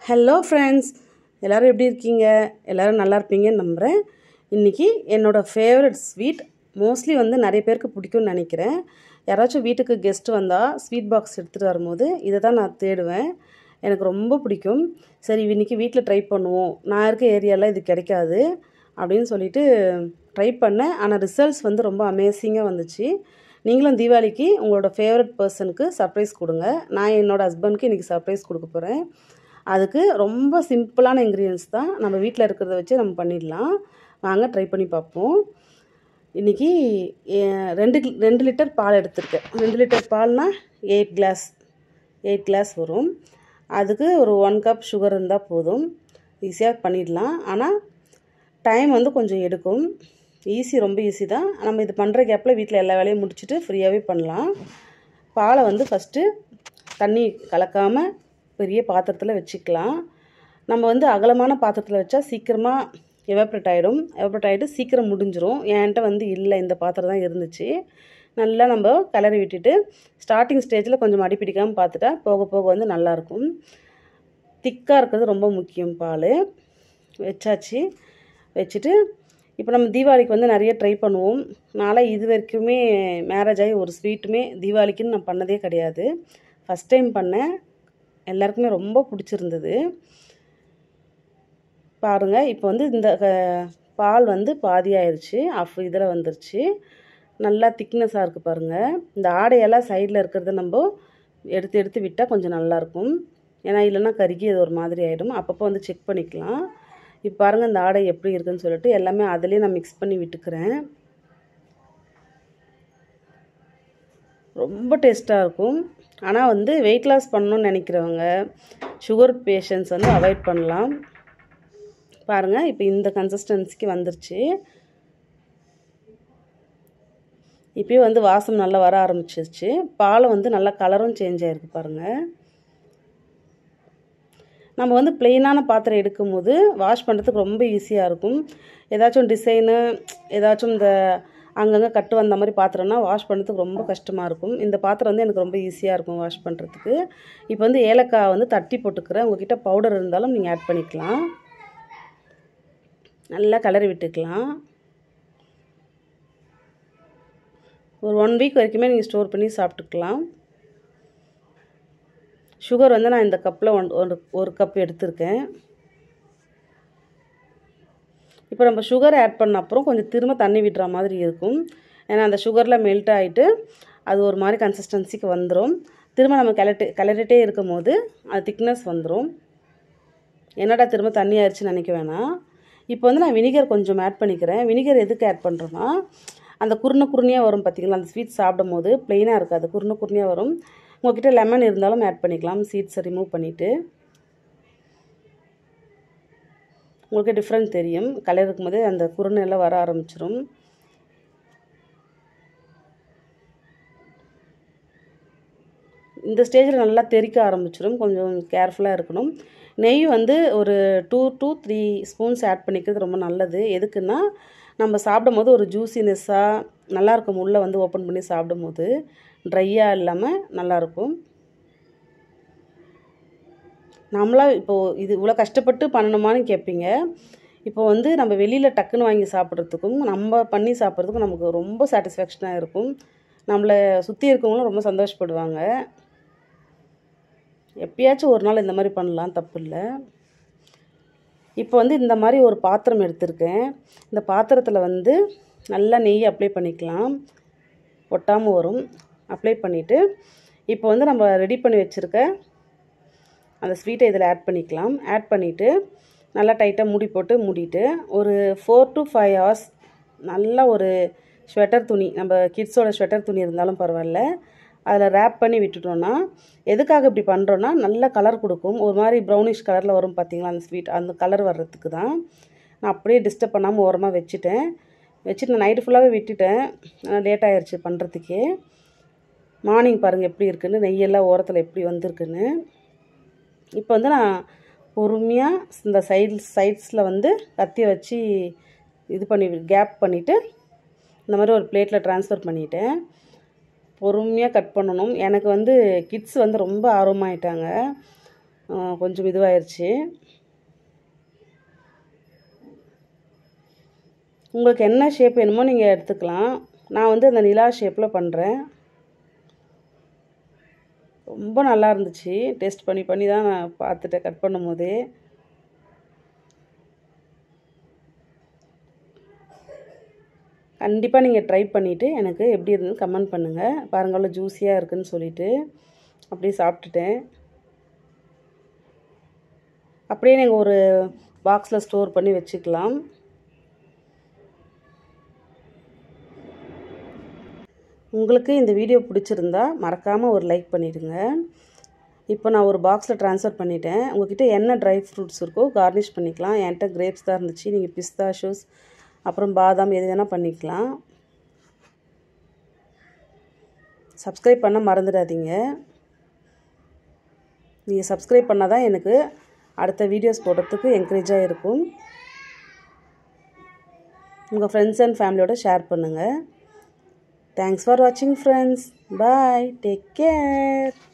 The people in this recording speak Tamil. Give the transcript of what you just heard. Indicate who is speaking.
Speaker 1: ஹலோ ஃப்ரெண்ட்ஸ் எல்லோரும் எப்படி இருக்கீங்க எல்லோரும் நல்லா இருப்பீங்கன்னு நம்புகிறேன் இன்றைக்கி என்னோடய ஃபேவரட் ஸ்வீட் மோஸ்ட்லி வந்து நிறைய பேருக்கு பிடிக்கும்னு நினைக்கிறேன் யாராச்சும் வீட்டுக்கு கெஸ்ட் வந்தால் ஸ்வீட் பாக்ஸ் எடுத்துகிட்டு வரும்போது இதை தான் நான் தேடுவேன் எனக்கு ரொம்ப பிடிக்கும் சரி இன்றைக்கி வீட்டில் ட்ரை பண்ணுவோம் நான் இருக்க ஏரியாவில் இது கிடைக்காது அப்படின்னு சொல்லிட்டு ட்ரை பண்ணேன் ஆனால் ரிசல்ட்ஸ் வந்து ரொம்ப அமேசிங்காக வந்துச்சு நீங்களும் தீபாவளிக்கு உங்களோட ஃபேவரட் பர்சனுக்கு சர்ப்ரைஸ் கொடுங்க நான் என்னோடய ஹஸ்பண்ட்க்கு இன்றைக்கி சர்ப்ரைஸ் கொடுக்க போகிறேன் அதுக்கு ரொம்ப சிம்பிளான இன்க்ரீடியன்ஸ் தான் நம்ம வீட்டில் இருக்கிறத வச்சு நம்ம பண்ணிடலாம் வாங்க ட்ரை பண்ணி பார்ப்போம் இன்றைக்கி ரெண்டு ரெண்டு லிட்டர் பால் எடுத்திருக்கேன் ரெண்டு லிட்டர் பால்னால் எயிட் கிளாஸ் எயிட் கிளாஸ் வரும் அதுக்கு ஒரு ஒன் கப் சுகர் இருந்தால் போதும் ஈஸியாக பண்ணிடலாம் ஆனால் டைம் வந்து கொஞ்சம் எடுக்கும் ஈஸி ரொம்ப ஈஸி தான் நம்ம இது பண்ணுற கேப்பில் வீட்டில் எல்லா வேலையும் முடிச்சுட்டு ஃப்ரீயாகவே பண்ணலாம் பாலை வந்து ஃபஸ்ட்டு தண்ணி கலக்காமல் பெரிய பாத்திரத்தில் வச்சுக்கலாம் நம்ம வந்து அகலமான பாத்திரத்தில் வச்சா சீக்கிரமாக எவாப்ரேட் ஆகிடும் எவாப்ரேட் ஆகிட்டு சீக்கிரம் முடிஞ்சிரும் என்கிட்ட வந்து இல்லை இந்த பாத்திரம் தான் இருந்துச்சு நல்லா நம்ம கலரி விட்டுட்டு ஸ்டார்டிங் ஸ்டேஜில் கொஞ்சம் அடி பிடிக்காமல் பார்த்துட்டா போக போக வந்து நல்லாயிருக்கும் திக்காக இருக்கிறது ரொம்ப முக்கியம் பால் வச்சாச்சு வச்சுட்டு இப்போ நம்ம தீபாவளிக்கு வந்து நிறைய ட்ரை பண்ணுவோம் நாளாக இது வரைக்குமே மேரேஜ் ஆகி ஒரு ஸ்வீட்டுமே தீபாவளிக்குன்னு நான் பண்ணதே கிடையாது ஃபஸ்ட் டைம் பண்ணேன் எல்லாருக்குமே ரொம்ப பிடிச்சிருந்தது பாருங்கள் இப்போ வந்து இந்த பால் வந்து பாதி ஆயிடுச்சு ஆஃப் இதில் வந்துருச்சு நல்லா திக்னஸாக இருக்குது பாருங்கள் இந்த ஆடையெல்லாம் சைடில் இருக்கிறத நம்ம எடுத்து எடுத்து விட்டால் கொஞ்சம் நல்லாயிருக்கும் ஏன்னா இல்லைன்னா கருகி அது ஒரு மாதிரி ஆகிடும் அப்பப்போ வந்து செக் பண்ணிக்கலாம் இப்போ பாருங்கள் இந்த ஆடை எப்படி இருக்குன்னு சொல்லிட்டு எல்லாமே அதிலே நான் மிக்ஸ் பண்ணி விட்டுக்கிறேன் ரொம்ப டேஸ்ட்டாக இருக்கும் ஆனால் வந்து வெயிட் லாஸ் பண்ணணும்னு நினைக்கிறவங்க சுகர் பேஷண்ட்ஸ் வந்து அவாய்ட் பண்ணலாம் பாருங்கள் இப்போ இந்த கன்சிஸ்டன்சிக்கு வந்துருச்சு இப்போயே வந்து வாசம் நல்லா வர ஆரம்பிச்சிருச்சு பாலை வந்து நல்லா கலரும் சேஞ்ச் ஆகிருக்கு பாருங்கள் நம்ம வந்து பிளெயினான பாத்திரம் எடுக்கும்போது வாஷ் பண்ணுறதுக்கு ரொம்ப ஈஸியாக இருக்கும் ஏதாச்சும் டிசைனு ஏதாச்சும் இந்த அங்கங்கே கட்டு வந்த மாதிரி பாத்திரம்னா வாஷ் பண்ணுறதுக்கு ரொம்ப கஷ்டமாக இருக்கும் இந்த பாத்திரம் வந்து எனக்கு ரொம்ப ஈஸியாக இருக்கும் வாஷ் பண்ணுறதுக்கு இப்போ வந்து ஏலக்காய் வந்து தட்டி போட்டுக்கிறேன் உங்ககிட்ட பவுடர் இருந்தாலும் நீங்கள் ஆட் பண்ணிக்கலாம் நல்லா கலரி விட்டுக்கலாம் ஒரு ஒன் வீக் வரைக்குமே நீங்கள் ஸ்டோர் பண்ணி சாப்பிட்டுக்கலாம் சுகர் வந்து நான் இந்த கப்பில் ஒன் ஒரு ஒரு கப் எடுத்திருக்கேன் இப்போ நம்ம சுகர் ஆட் பண்ண அப்புறம் கொஞ்சம் திரும்ப தண்ணி விடுற மாதிரி இருக்கும் ஏன்னா அந்த சுகரில் மெல்ட் ஆகிட்டு அது ஒரு மாதிரி கன்சிஸ்டன்சிக்கு வந்துடும் திரும்ப நம்ம கிளட்டு கிளறிட்டே இருக்கும் போது அது திக்னஸ் வந்துடும் என்னடா திரும்ப தண்ணி ஆயிடுச்சுன்னு நினைக்க வேணாம் இப்போ வந்து நான் வினிகர் கொஞ்சம் ஆட் பண்ணிக்கிறேன் வினிகர் எதுக்கு ஆட் பண்ணுறோன்னா அந்த குருணை குருணையாக வரும் பார்த்திங்களா அந்த ஸ்வீட் சாப்பிடும் போது ப்ளெயினாக இருக்காது குருணை குருணையாக வரும் உங்கள்கிட்ட லெமன் இருந்தாலும் ஆட் பண்ணிக்கலாம் சீட்ஸை ரிமூவ் பண்ணிவிட்டு உங்களுக்கு டிஃப்ரெண்ட் தெரியும் கலர் இருக்கும்போது அந்த குருணெல்லாம் வர ஆரம்பிச்சிரும் இந்த ஸ்டேஜில் நல்லா தெறிக்க ஆரம்பிச்சிடும் கொஞ்சம் கேர்ஃபுல்லாக இருக்கணும் நெய் வந்து ஒரு two two three spoons add பண்ணிக்கிறது ரொம்ப நல்லது எதுக்குன்னா நம்ம சாப்பிடும் போது ஒரு ஜூசினஸ்ஸாக நல்லாயிருக்கும் உள்ளே வந்து ஓப்பன் பண்ணி சாப்பிடும் போது ட்ரையாக இல்லாமல் நல்லாயிருக்கும் நம்மளாக இப்போது இது இவ்வளோ கஷ்டப்பட்டு பண்ணணுமான்னு கேட்பீங்க இப்போ வந்து நம்ம வெளியில் டக்குன்னு வாங்கி சாப்பிட்றதுக்கும் நம்ம பண்ணி சாப்பிட்றதுக்கும் நமக்கு ரொம்ப சாட்டிஸ்ஃபேக்ஷனாக இருக்கும் நம்மளை சுற்றி இருக்கவங்களும் ரொம்ப சந்தோஷப்படுவாங்க எப்பயாச்சும் ஒரு நாள் இந்த மாதிரி பண்ணலாம் தப்பு இல்லை இப்போ வந்து இந்த மாதிரி ஒரு பாத்திரம் எடுத்திருக்கேன் இந்த பாத்திரத்தில் வந்து நல்லா நெய் அப்ளை பண்ணிக்கலாம் ஒட்டாமல் வரும் அப்ளை பண்ணிவிட்டு இப்போ வந்து நம்ம ரெடி பண்ணி வச்சுருக்க அந்த ஸ்வீட்டை இதில் ஆட் பண்ணிக்கலாம் ஆட் பண்ணிவிட்டு நல்லா டைட்டாக மூடி போட்டு மூடிட்டு ஒரு ஃபோர் டு ஃபைவ் ஹவர்ஸ் நல்லா ஒரு ஸ்வெட்டர் துணி நம்ம கிட்ஸோட ஸ்வெட்டர் துணி இருந்தாலும் பரவாயில்ல அதில் ரேப் பண்ணி விட்டுட்டோன்னா எதுக்காக இப்படி பண்ணுறோன்னா நல்ல கலர் கொடுக்கும் ஒரு மாதிரி ப்ரௌனிஷ் கலரில் வரும் பார்த்திங்களா அந்த ஸ்வீட் அந்த கலர் வர்றதுக்கு தான் நான் அப்படியே டிஸ்டர்ப் பண்ணாமல் ஓரமாக வச்சுட்டேன் வச்சுட்டு நான் நைட்டு ஃபுல்லாகவே விட்டுட்டேன் லேட் ஆகிடுச்சு பண்ணுறதுக்கே மார்னிங் பாருங்கள் எப்படி இருக்குன்னு நெய்யெல்லாம் ஓரத்தில் எப்படி வந்திருக்குன்னு இப்போ வந்து நான் பொறுமையாக இந்த சைடு சைட்ஸில் வந்து கத்தியை வச்சு இது பண்ணி கேப் பண்ணிவிட்டு இந்த மாதிரி ஒரு பிளேட்டில் ட்ரான்ஸ்ஃபர் பண்ணிவிட்டேன் பொறுமையாக கட் பண்ணணும் எனக்கு வந்து கிட்ஸ் வந்து ரொம்ப ஆர்வமாயிட்டாங்க அஹ், கொஞ்சம் இதுவாயிருச்சு உங்களுக்கு என்ன ஷேப் வேணுமோ நீங்கள் எடுத்துக்கலாம் நான் வந்து அந்த நிலா ஷேப்பில் பண்ணுறேன் ரொம்ப நல்லா இருந்துச்சு டேஸ்ட் பண்ணி பண்ணி தான் நான் பார்த்துட்டேன் கட் பண்ணும் போதே கண்டிப்பாக நீங்கள் ட்ரை பண்ணிவிட்டு எனக்கு எப்படி இருந்தது கமெண்ட் பண்ணுங்கள் பாருங்கள் அவ்வளோ ஜூஸியாக இருக்குன்னு சொல்லிட்டு அப்படியே சாப்பிட்டுட்டேன் அப்படியே நீங்கள் ஒரு பாக்ஸில் ஸ்டோர் பண்ணி வச்சுக்கலாம் உங்களுக்கு இந்த வீடியோ பிடிச்சிருந்தா மறக்காமல் ஒரு லைக் பண்ணிவிடுங்க இப்போ நான் ஒரு பாக்ஸில் ட்ரான்ஸ்ஃபர் பண்ணிட்டேன் உங்ககிட்ட என்ன ட்ரை ஃப்ரூட்ஸ் இருக்கோ கார்னிஷ் பண்ணிக்கலாம் என்கிட்ட கிரேப்ஸ் தான் இருந்துச்சு நீங்கள் பிஸ்தா ஷூஸ் அப்புறம் பாதாம் எது வேணால் பண்ணிக்கலாம் சப்ஸ்கிரைப் பண்ண மறந்துடாதீங்க நீங்கள் சப்ஸ்கிரைப் பண்ணால் தான் எனக்கு அடுத்த வீடியோஸ் போடுறதுக்கு என்கரேஜாக இருக்கும் உங்கள் ஃப்ரெண்ட்ஸ் அண்ட் ஃபேமிலியோட ஷேர் பண்ணுங்கள் தேங்க்ஸ் ஃபார் வாட்சிங் ஃப்ரெண்ட்ஸ் பாய் டேக் கேர்